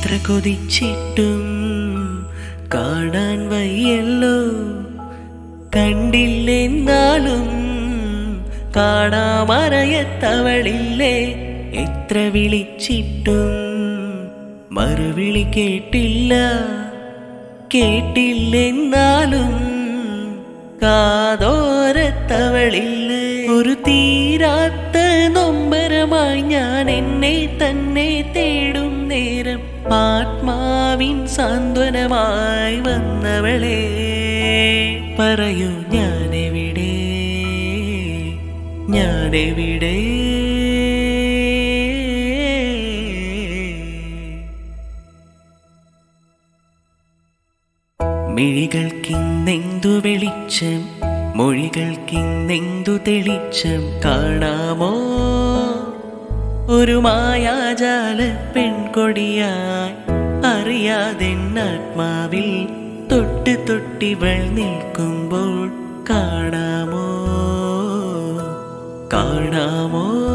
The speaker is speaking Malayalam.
എത്ര കൊതിച്ചിട്ടും കാണാൻ വയ്യല്ലോ കണ്ടില്ലെന്നാലും കാണാമറയത്തവളില്ലേ എത്ര വിളിച്ചിട്ടും മറുവിളി കേട്ടില്ല കേട്ടില്ലെന്നാലും കാതോരത്തവളില്ലേ ഒരു തീരാത്ത നൊമ്പരമായി ഞാൻ എന്നെ തന്നെ തേടും നേരം ആത്മാവിൻ സാന്ത്വനമായി വന്നവളെ പറയൂ ഞാനെവിടെ ഞാനെവിടെ മിഴികൾക്കിന്നെന്തു വെളിച്ചം മൊഴികൾക്കിന്നെന്തു തെളിച്ചം കാണാമോ ഒരു മായാജാല പെൺകൊടിയായി അറിയാതെ ആത്മാവിൽ തൊട്ട് തൊട്ടിവൾ നിൽക്കുമ്പോൾ കാണാമോ കാണാമോ